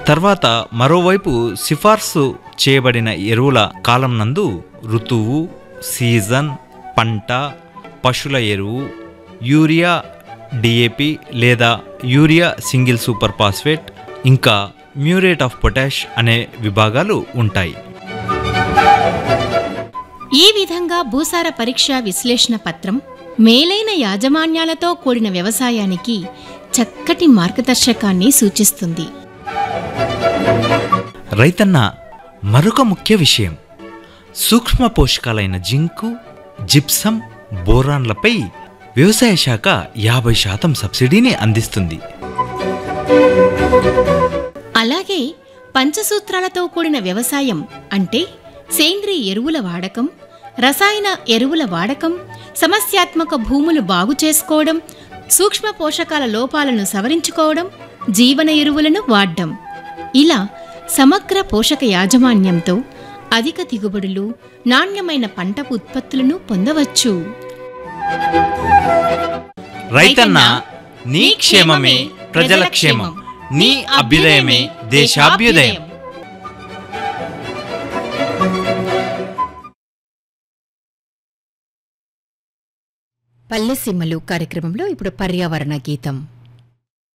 తర్వాత మరోవైపు సిఫార్సు చేయబడిన ఎరువుల కాలం నందు ఋతువు సీజన్ పంట పశువుల ఎరువు యూరియా డిఏపి లేదా యూరియా సింగిల్ సూపర్ ఫాస్ఫేట్ ఇంకా మ్యూరేట్ ఆఫ్ పొటాష్ అనే విభాగాలు ఉంటాయి ఈ విధంగా భూసార పరీక్ష విశ్లేషణ పత్రం మేలైన యాజమాన్యాలతో కూడిన వ్యవసాయానికి చక్కటి మార్గదర్శకాన్ని సూచిస్తుంది రైతన్న మరొక ముఖ్య విషయం సూక్ష్మ పోషకాలైన జింకు జిప్సం బోరాన్లపై వ్యవసాయ శాఖ యాభై శాతం సబ్సిడీని అందిస్తుంది అలాగే పంచసూత్రాలతో కూడిన వ్యవసాయం అంటే సేంద్రియ ఎరువుల వాడకం రసాయన ఎరువుల వాడకం సమస్యాత్మక భూములు బాగు చేసుకోవడం సూక్ష్మ పోషకాల లోపాలను సవరించుకోవడం జీవన ఎరువులను వాడ్డం ఇలా సమగ్ర పోషక యాజమాన్యంతో అధిక దిగుబడులు నాణ్యమైన పంట ఉత్పత్తులను పొందవచ్చు రైతన్న నీ క్షేమమే ప్రజల క్షేమం నీ అభ్యుదయమే దేశాభ్యుదయం పల్లెసీమలు కార్యక్రమంలో ఇప్పుడు పర్యావరణ గీతం